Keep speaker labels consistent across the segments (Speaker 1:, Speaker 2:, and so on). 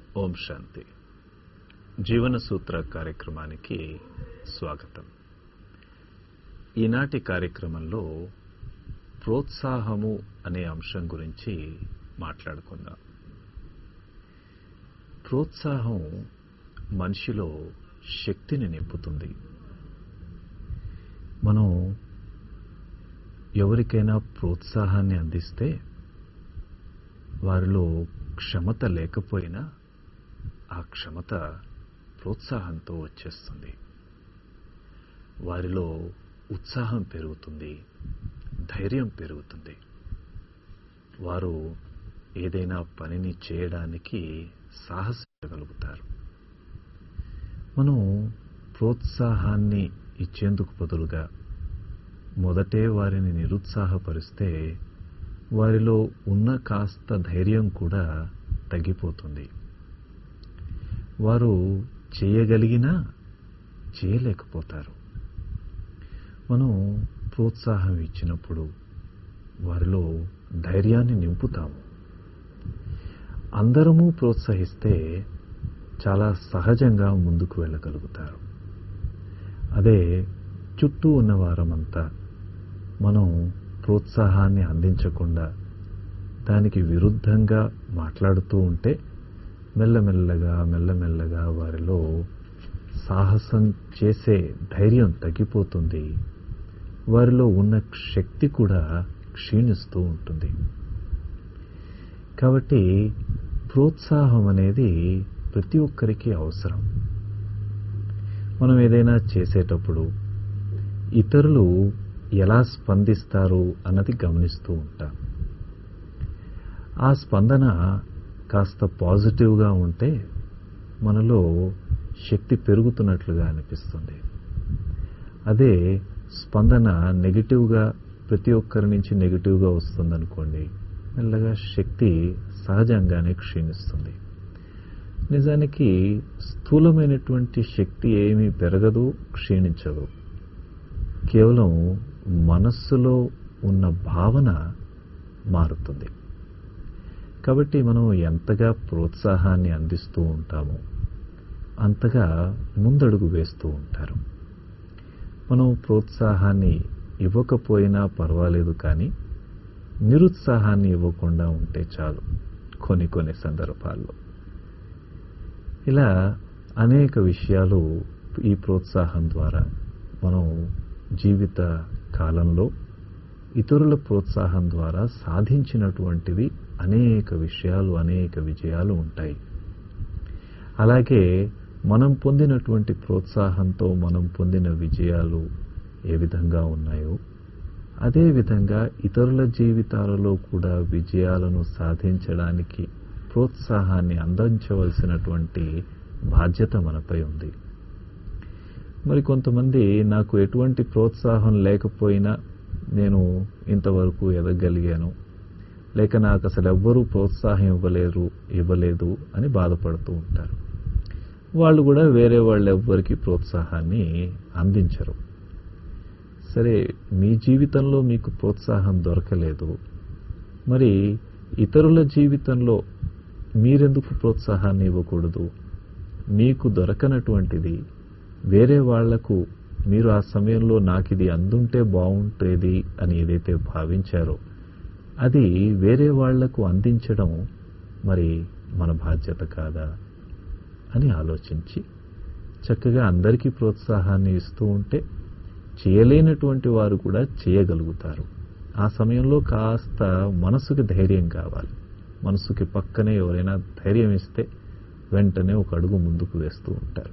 Speaker 1: ఓం శాంతి జీవన సూత్ర కార్యక్రమానికి స్వాగతం ఈనాటి కార్యక్రమంలో ప్రోత్సాహము అనే అంశం గురించి మాట్లాడుకుందాం ప్రోత్సాహం మనిషిలో శక్తిని నింపుతుంది మనం ఎవరికైనా ప్రోత్సాహాన్ని అందిస్తే వారిలో క్షమత లేకపోయినా ఆ క్షమత ప్రోత్సాహంతో వచ్చేస్తుంది వారిలో ఉత్సాహం పెరుగుతుంది ధైర్యం పెరుగుతుంది వారు ఏదైనా పనిని చేయడానికి సాహసించగలుగుతారు మనం ప్రోత్సాహాన్ని ఇచ్చేందుకు బదులుగా మొదటే వారిని నిరుత్సాహపరిస్తే వారిలో ఉన్న కాస్త ధైర్యం కూడా తగ్గిపోతుంది వారు చేయగలిగినా చేయలేకపోతారు మనం ప్రోత్సాహం ఇచ్చినప్పుడు వారిలో ధైర్యాన్ని నింపుతాము అందరము ప్రోత్సహిస్తే చాలా సహజంగా ముందుకు వెళ్ళగలుగుతారు అదే చుట్టూ ఉన్న వారమంతా మనం ప్రోత్సాహాన్ని అందించకుండా దానికి విరుద్ధంగా మాట్లాడుతూ ఉంటే మెల్లమెల్లగా మెల్లమెల్లగా వారిలో సాహసం చేసే ధైర్యం తగ్గిపోతుంది వారిలో ఉన్న శక్తి కూడా క్షీణిస్తూ ఉంటుంది కాబట్టి ప్రోత్సాహం అనేది ప్రతి ఒక్కరికి అవసరం మనం ఏదైనా చేసేటప్పుడు ఇతరులు ఎలా స్పందిస్తారు అన్నది గమనిస్తూ ఉంటాం ఆ స్పందన కాస్త పాజిటివ్గా ఉంటే మనలో శక్తి పెరుగుతున్నట్లుగా అనిపిస్తుంది అదే స్పందన నెగిటివ్గా ప్రతి ఒక్కరి నుంచి నెగిటివ్గా వస్తుందనుకోండి మెల్లగా శక్తి సహజంగానే క్షీణిస్తుంది నిజానికి స్థూలమైనటువంటి శక్తి ఏమీ పెరగదు క్షీణించదు కేవలం మనస్సులో ఉన్న భావన మారుతుంది కాబట్టి మనం ఎంతగా ప్రోత్సాహాన్ని అందిస్తూ ఉంటామో అంతగా ముందడుగు వేస్తూ ఉంటారు మనం ప్రోత్సాహాన్ని ఇవ్వకపోయినా పర్వాలేదు కానీ నిరుత్సాహాన్ని ఇవ్వకుండా ఉంటే చాలు కొన్ని కొన్ని సందర్భాల్లో ఇలా అనేక విషయాలు ఈ ప్రోత్సాహం ద్వారా మనం జీవిత కాలంలో ఇతరుల ప్రోత్సాహం ద్వారా సాధించినటువంటివి అనేక విషయాలు అనేక విజయాలు ఉంటాయి అలాగే మనం పొందినటువంటి ప్రోత్సాహంతో మనం పొందిన విజయాలు ఏ విధంగా ఉన్నాయో అదే విధంగా ఇతరుల జీవితాలలో కూడా విజయాలను సాధించడానికి ప్రోత్సాహాన్ని అందించవలసినటువంటి బాధ్యత మనపై ఉంది మరి కొంతమంది నాకు ఎటువంటి ప్రోత్సాహం లేకపోయినా నేను ఇంతవరకు ఎదగలిగాను లేక నాకు అసలు ఎవ్వరూ ప్రోత్సాహం ఇవ్వలేరు ఇవ్వలేదు అని బాధపడుతూ ఉంటారు వాళ్ళు కూడా వేరే వాళ్ళు ఎవ్వరికి ప్రోత్సాహాన్ని అందించరు సరే మీ జీవితంలో మీకు ప్రోత్సాహం దొరకలేదు మరి ఇతరుల జీవితంలో మీరెందుకు ప్రోత్సాహాన్ని ఇవ్వకూడదు మీకు దొరకనటువంటిది వేరే వాళ్లకు మీరు ఆ సమయంలో నాకు ఇది అందుంటే బాగుంటేది అని ఏదైతే భావించారో అది వేరే వాళ్లకు అందించడం మరి మన బాధ్యత కాదా అని ఆలోచించి చక్కగా అందరికీ ప్రోత్సాహాన్ని ఇస్తూ ఉంటే చేయలేనటువంటి వారు కూడా చేయగలుగుతారు ఆ సమయంలో కాస్త మనసుకి ధైర్యం కావాలి మనసుకి పక్కనే ఎవరైనా ధైర్యం ఇస్తే వెంటనే ఒక అడుగు ముందుకు వేస్తూ ఉంటారు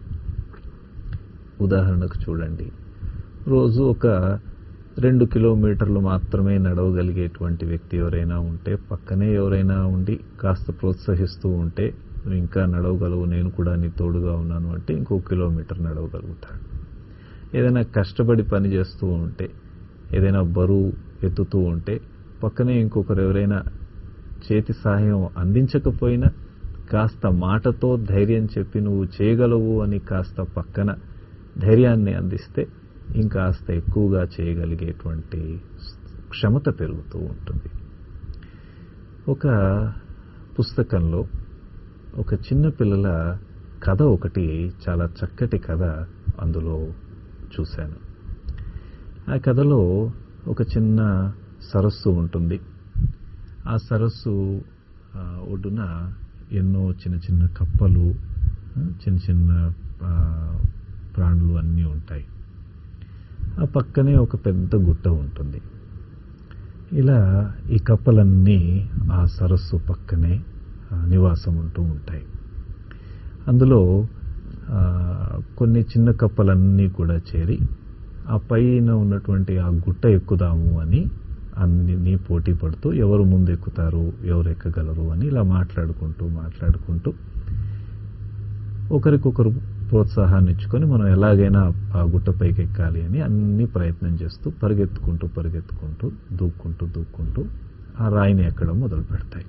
Speaker 1: ఉదాహరణకు చూడండి రోజు ఒక రెండు కిలోమీటర్లు మాత్రమే నడవగలిగేటువంటి వ్యక్తి ఎవరైనా ఉంటే పక్కనే ఎవరైనా ఉండి కాస్త ప్రోత్సహిస్తూ ఉంటే నువ్వు ఇంకా నడవగలవు నేను కూడా నీ తోడుగా ఉన్నాను అంటే ఇంకో కిలోమీటర్ నడవగలుగుతాడు ఏదైనా కష్టపడి పని చేస్తూ ఉంటే ఏదైనా బరువు ఎత్తుతూ ఉంటే పక్కనే ఇంకొకరు ఎవరైనా చేతి సహాయం అందించకపోయినా కాస్త మాటతో ధైర్యం చెప్పి నువ్వు చేయగలవు అని కాస్త పక్కన ధైర్యాన్ని అందిస్తే ఇంకాస్త ఎక్కువగా చేయగలిగేటువంటి క్షమత పెరుగుతూ ఉంటుంది ఒక పుస్తకంలో ఒక చిన్న పిల్లల కథ ఒకటి చాలా చక్కటి కథ అందులో చూశాను ఆ కథలో ఒక చిన్న సరస్సు ఉంటుంది ఆ సరస్సు ఆ, ఒడ్డున ఎన్నో చిన్న చిన్న కప్పలు ఆ, చిన్న చిన్న ఆ, ప్రాణులు అన్నీ ఉంటాయి ఆ పక్కనే ఒక పెద్ద గుట్ట ఉంటుంది ఇలా ఈ కప్పలన్నీ ఆ సరస్సు పక్కనే ఆ, నివాసం ఉంటూ ఉంటాయి అందులో ఆ, కొన్ని చిన్న కప్పలన్నీ కూడా చేరి ఆ పైన ఉన్నటువంటి ఆ గుట్ట ఎక్కుదాము అని అన్ని పోటీ పడుతూ ఎవరు ముందు ఎక్కుతారు ఎవరు ఎక్కగలరు అని ఇలా మాట్లాడుకుంటూ మాట్లాడుకుంటూ ఒకరికొకరు ప్రోత్సాహాన్ని ఇచ్చుకొని మనం ఎలాగైనా ఆ గుట్ట పైకి ఎక్కాలి అని అన్ని ప్రయత్నం చేస్తూ పరిగెత్తుకుంటూ పరిగెత్తుకుంటూ దూక్కుంటూ దూక్కుంటూ ఆ రాయిని ఎక్కడం మొదలు పెడతాయి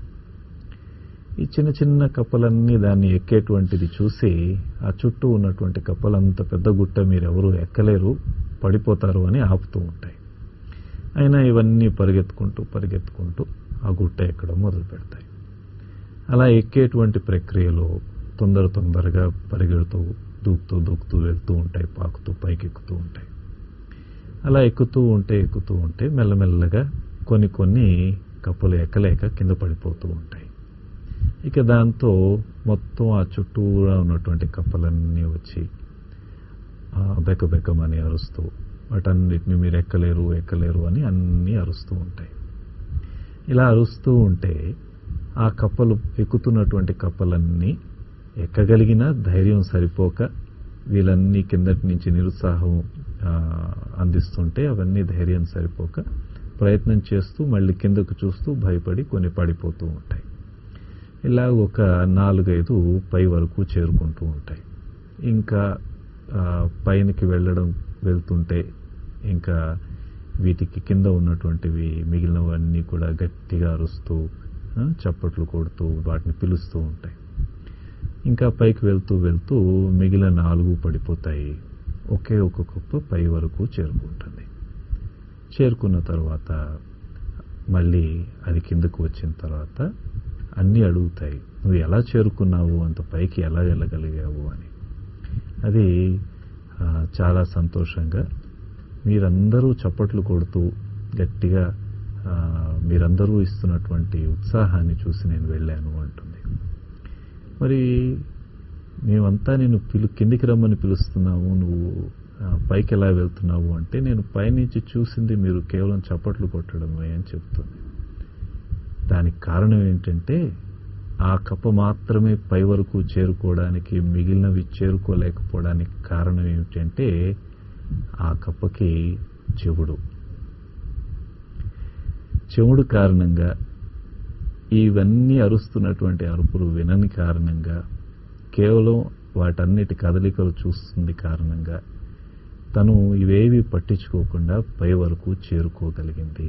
Speaker 1: ఈ చిన్న చిన్న కప్పలన్నీ దాన్ని ఎక్కేటువంటిది చూసి ఆ చుట్టూ ఉన్నటువంటి కప్పలంత పెద్ద గుట్ట మీరెవరూ ఎక్కలేరు పడిపోతారు అని ఆపుతూ ఉంటాయి అయినా ఇవన్నీ పరిగెత్తుకుంటూ పరిగెత్తుకుంటూ ఆ గుట్ట ఎక్కడం మొదలు పెడతాయి అలా ఎక్కేటువంటి ప్రక్రియలో తొందర తొందరగా పరిగెడుతూ దూకుతూ దూకుతూ వెళ్తూ ఉంటాయి పాకుతూ పైకి ఎక్కుతూ ఉంటాయి అలా ఎక్కుతూ ఉంటే ఎక్కుతూ ఉంటే మెల్లమెల్లగా కొన్ని కొన్ని కప్పులు ఎక్కలేక కింద పడిపోతూ ఉంటాయి ఇక దాంతో మొత్తం ఆ చుట్టూరా ఉన్నటువంటి కప్పలన్నీ వచ్చి ఆ, బెక్క బెక్కమని అరుస్తూ వాటన్నిటిని మీరు ఎక్కలేరు ఎక్కలేరు అని అన్నీ అరుస్తూ ఉంటాయి ఇలా అరుస్తూ ఉంటే ఆ కప్పలు ఎక్కుతున్నటువంటి కప్పలన్నీ ఎక్కగలిగిన ధైర్యం సరిపోక వీళ్ళన్నీ కిందటి నుంచి నిరుత్సాహం ఆ, అందిస్తుంటే అవన్నీ ధైర్యం సరిపోక ప్రయత్నం చేస్తూ మళ్ళీ కిందకు చూస్తూ భయపడి కొన్ని పడిపోతూ ఉంటాయి ఇలా ఒక నాలుగైదు పై వరకు చేరుకుంటూ ఉంటాయి ఇంకా ఆ, పైనకి వెళ్ళడం వెళ్తుంటే ఇంకా వీటికి కింద ఉన్నటువంటివి మిగిలినవన్నీ కూడా గట్టిగా అరుస్తూ ఆ, చప్పట్లు కొడుతూ వాటిని పిలుస్తూ ఉంటాయి ఇంకా పైకి వెళ్తూ వెళ్తూ మిగిలిన నాలుగు పడిపోతాయి ఒకే ఒక కుప్ప పై వరకు చేరుకుంటుంది చేరుకున్న తర్వాత మళ్ళీ అది కిందకు వచ్చిన తర్వాత అన్నీ అడుగుతాయి నువ్వు ఎలా చేరుకున్నావు అంత పైకి ఎలా వెళ్ళగలిగావు అని అది ఆ, చాలా సంతోషంగా మీరందరూ చప్పట్లు కొడుతూ గట్టిగా ఆ, మీరందరూ ఇస్తున్నటువంటి ఉత్సాహాన్ని చూసి నేను వెళ్ళాను అంటుంది మరి మేమంతా నేను పిలు కిందికి రమ్మని పిలుస్తున్నాము నువ్వు ఆ, పైకి ఎలా వెళ్తున్నావు అంటే నేను పైనుంచి చూసింది మీరు కేవలం చప్పట్లు కొట్టడమే అని చెప్తుంది దానికి కారణం ఏంటంటే ఆ కప్ప మాత్రమే పై వరకు చేరుకోవడానికి మిగిలినవి చేరుకోలేకపోవడానికి కారణం ఏమిటంటే ఆ కప్పకి చెవుడు చెవుడు కారణంగా ఇవన్నీ అరుస్తున్నటువంటి అరుపులు వినని కారణంగా కేవలం వాటన్నిటి కదలికలు చూస్తుంది కారణంగా తను ఇవేవి పట్టించుకోకుండా పై వరకు చేరుకోగలిగింది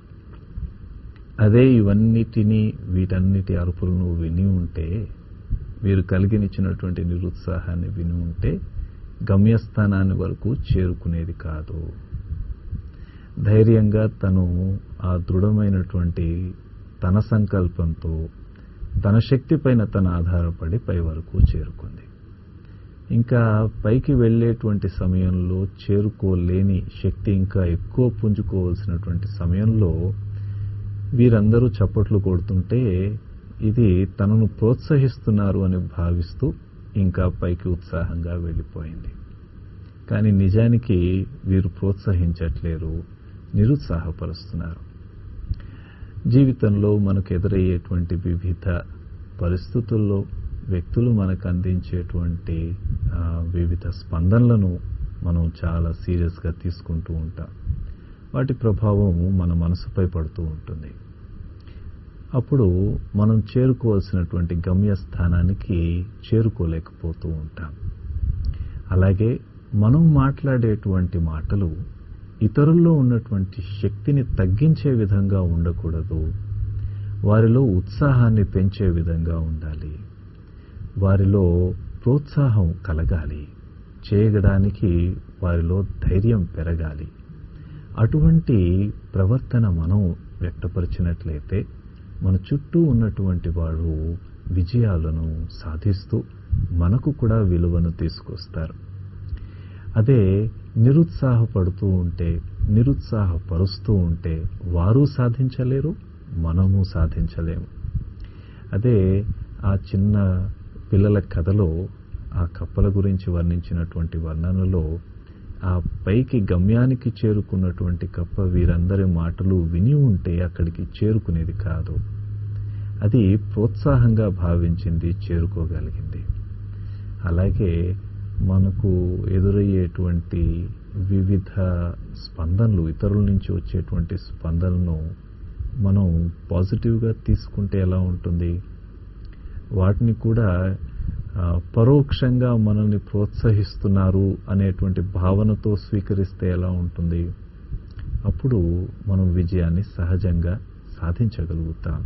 Speaker 1: అదే ఇవన్నిటినీ వీటన్నిటి అరుపులను విని ఉంటే వీరు కలిగినిచ్చినటువంటి నిరుత్సాహాన్ని విని ఉంటే గమ్యస్థానాన్ని వరకు చేరుకునేది కాదు ధైర్యంగా తను ఆ దృఢమైనటువంటి తన సంకల్పంతో తన శక్తి పైన తను ఆధారపడి పై వరకు చేరుకుంది ఇంకా పైకి వెళ్ళేటువంటి సమయంలో చేరుకోలేని శక్తి ఇంకా ఎక్కువ పుంజుకోవాల్సినటువంటి సమయంలో వీరందరూ చప్పట్లు కొడుతుంటే ఇది తనను ప్రోత్సహిస్తున్నారు అని భావిస్తూ ఇంకా పైకి ఉత్సాహంగా వెళ్ళిపోయింది కానీ నిజానికి వీరు ప్రోత్సహించట్లేరు నిరుత్సాహపరుస్తున్నారు జీవితంలో మనకు ఎదురయ్యేటువంటి వివిధ పరిస్థితుల్లో వ్యక్తులు మనకు అందించేటువంటి ఆ, వివిధ స్పందనలను మనం చాలా సీరియస్గా తీసుకుంటూ ఉంటాం వాటి ప్రభావం మన మనసుపై పడుతూ ఉంటుంది అప్పుడు మనం చేరుకోవాల్సినటువంటి గమ్యస్థానానికి చేరుకోలేకపోతూ ఉంటాం అలాగే మనం మాట్లాడేటువంటి మాటలు ఇతరుల్లో ఉన్నటువంటి శక్తిని తగ్గించే విధంగా ఉండకూడదు వారిలో ఉత్సాహాన్ని పెంచే విధంగా ఉండాలి వారిలో ప్రోత్సాహం కలగాలి చేయడానికి వారిలో ధైర్యం పెరగాలి అటువంటి ప్రవర్తన మనం వ్యక్తపరిచినట్లయితే మన చుట్టూ ఉన్నటువంటి వారు విజయాలను సాధిస్తూ మనకు కూడా విలువను తీసుకొస్తారు అదే నిరుత్సాహపడుతూ ఉంటే నిరుత్సాహపరుస్తూ ఉంటే వారు సాధించలేరు మనము సాధించలేము అదే ఆ చిన్న పిల్లల కథలో ఆ కప్పల గురించి వర్ణించినటువంటి వర్ణనలో ఆ పైకి గమ్యానికి చేరుకున్నటువంటి కప్ప వీరందరి మాటలు విని ఉంటే అక్కడికి చేరుకునేది కాదు అది ప్రోత్సాహంగా భావించింది చేరుకోగలిగింది అలాగే మనకు ఎదురయ్యేటువంటి వివిధ స్పందనలు ఇతరుల నుంచి వచ్చేటువంటి స్పందనను మనం పాజిటివ్గా తీసుకుంటే ఎలా ఉంటుంది వాటిని కూడా పరోక్షంగా మనల్ని ప్రోత్సహిస్తున్నారు అనేటువంటి భావనతో స్వీకరిస్తే ఎలా ఉంటుంది అప్పుడు మనం విజయాన్ని సహజంగా సాధించగలుగుతాం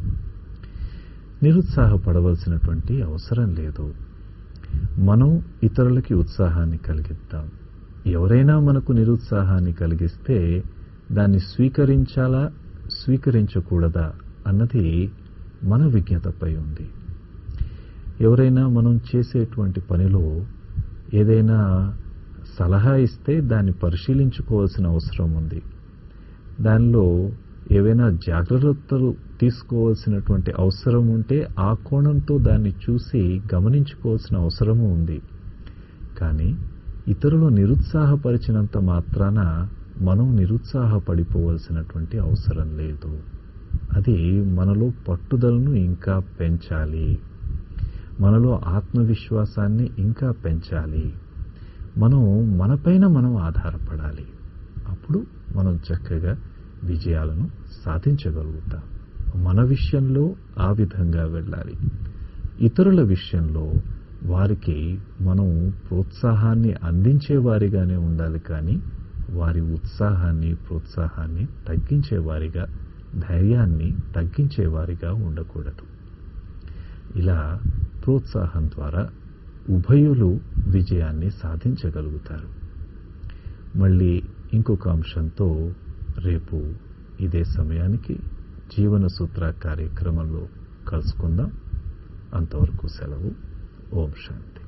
Speaker 1: నిరుత్సాహపడవలసినటువంటి అవసరం లేదు మనం ఇతరులకి ఉత్సాహాన్ని కలిగిద్దాం ఎవరైనా మనకు నిరుత్సాహాన్ని కలిగిస్తే దాన్ని స్వీకరించాలా స్వీకరించకూడదా అన్నది మన విజ్ఞతపై ఉంది ఎవరైనా మనం చేసేటువంటి పనిలో ఏదైనా సలహా ఇస్తే దాన్ని పరిశీలించుకోవాల్సిన అవసరం ఉంది దానిలో ఏవైనా జాగ్రత్తలు తీసుకోవాల్సినటువంటి అవసరం ఉంటే ఆ కోణంతో దాన్ని చూసి గమనించుకోవాల్సిన అవసరము ఉంది కానీ ఇతరులు నిరుత్సాహపరిచినంత మాత్రాన మనం నిరుత్సాహపడిపోవలసినటువంటి అవసరం లేదు అది మనలో పట్టుదలను ఇంకా పెంచాలి మనలో ఆత్మవిశ్వాసాన్ని ఇంకా పెంచాలి మనం మనపైన మనం ఆధారపడాలి అప్పుడు మనం చక్కగా విజయాలను సాధించగలుగుతాం మన విషయంలో ఆ విధంగా వెళ్ళాలి ఇతరుల విషయంలో వారికి మనం ప్రోత్సాహాన్ని అందించేవారిగానే ఉండాలి కానీ వారి ఉత్సాహాన్ని ప్రోత్సాహాన్ని తగ్గించేవారిగా ధైర్యాన్ని తగ్గించేవారిగా ఉండకూడదు ఇలా ప్రోత్సాహం ద్వారా ఉభయులు విజయాన్ని సాధించగలుగుతారు మళ్ళీ ఇంకొక అంశంతో రేపు ఇదే సమయానికి జీవన సూత్ర కార్యక్రమంలో కలుసుకుందాం అంతవరకు సెలవు ఓం శాంతి